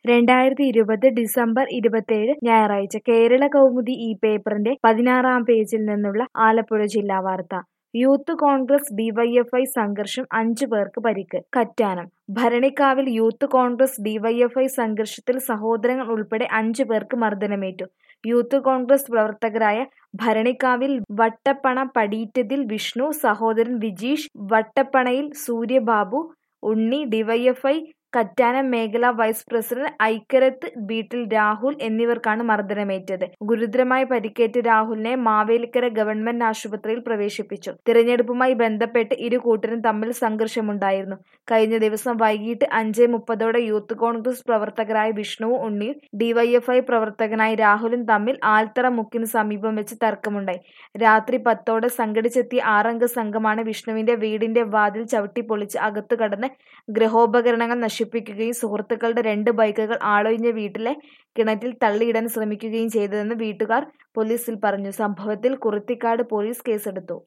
രണ്ടായിരത്തി ഇരുപത് ഡിസംബർ ഇരുപത്തിയേഴ് ഞായറാഴ്ച കേരള കൗമുദി ഈ പേപ്പറിന്റെ പതിനാറാം പേജിൽ നിന്നുള്ള ആലപ്പുഴ ജില്ലാ വാർത്ത യൂത്ത് കോൺഗ്രസ് ഡിവൈഎഫ്ഐ സംഘർഷം അഞ്ചു പേർക്ക് പരിക്ക് കറ്റാനം ഭരണിക്കാവിൽ യൂത്ത് കോൺഗ്രസ് ഡിവൈഎഫ്ഐ സംഘർഷത്തിൽ സഹോദരങ്ങൾ ഉൾപ്പെടെ അഞ്ചു പേർക്ക് മർദ്ദനമേറ്റു യൂത്ത് കോൺഗ്രസ് പ്രവർത്തകരായ ഭരണിക്കാവിൽ വട്ടപ്പണ പടീറ്റതിൽ വിഷ്ണു സഹോദരൻ വിജീഷ് വട്ടപ്പണയിൽ സൂര്യബാബു ഉണ്ണി ഡിവൈഎഫ്ഐ കറ്റാനം മേഖല വൈസ് പ്രസിഡന്റ് ഐക്കരത്ത് വീട്ടിൽ രാഹുൽ എന്നിവർക്കാണ് മർദ്ദനമേറ്റത് ഗുരുതരമായി പരിക്കേറ്റ രാഹുലിനെ മാവേലിക്കര ഗവൺമെന്റ് ആശുപത്രിയിൽ പ്രവേശിപ്പിച്ചു തിരഞ്ഞെടുപ്പുമായി ബന്ധപ്പെട്ട് ഇരു കൂട്ടരും തമ്മിൽ സംഘർഷമുണ്ടായിരുന്നു കഴിഞ്ഞ ദിവസം വൈകിട്ട് അഞ്ച് മുപ്പതോടെ യൂത്ത് കോൺഗ്രസ് പ്രവർത്തകരായ വിഷ്ണുവും ഉണ്ണിയും ഡിവൈഎഫ്ഐ പ്രവർത്തകനായ രാഹുലും തമ്മിൽ ആൽത്തറ മുക്കിന് സമീപം വെച്ച് തർക്കമുണ്ടായി രാത്രി പത്തോടെ സംഘടിച്ചെത്തിയ ആറംഗ സംഘമാണ് വിഷ്ണുവിന്റെ വീടിന്റെ വാതിൽ ചവിട്ടിപ്പൊളിച്ച് അകത്തു കടന്ന് ഗൃഹോപകരണങ്ങൾ നശിപ്പിക്കുകയും സുഹൃത്തുക്കളുടെ രണ്ട് ബൈക്കുകൾ ആളൊഴിഞ്ഞ വീട്ടിലെ കിണറ്റിൽ തള്ളിയിടാൻ ശ്രമിക്കുകയും ചെയ്തതെന്ന് വീട്ടുകാർ പോലീസിൽ പറഞ്ഞു സംഭവത്തിൽ കുറുത്തിക്കാട് പോലീസ് കേസെടുത്തു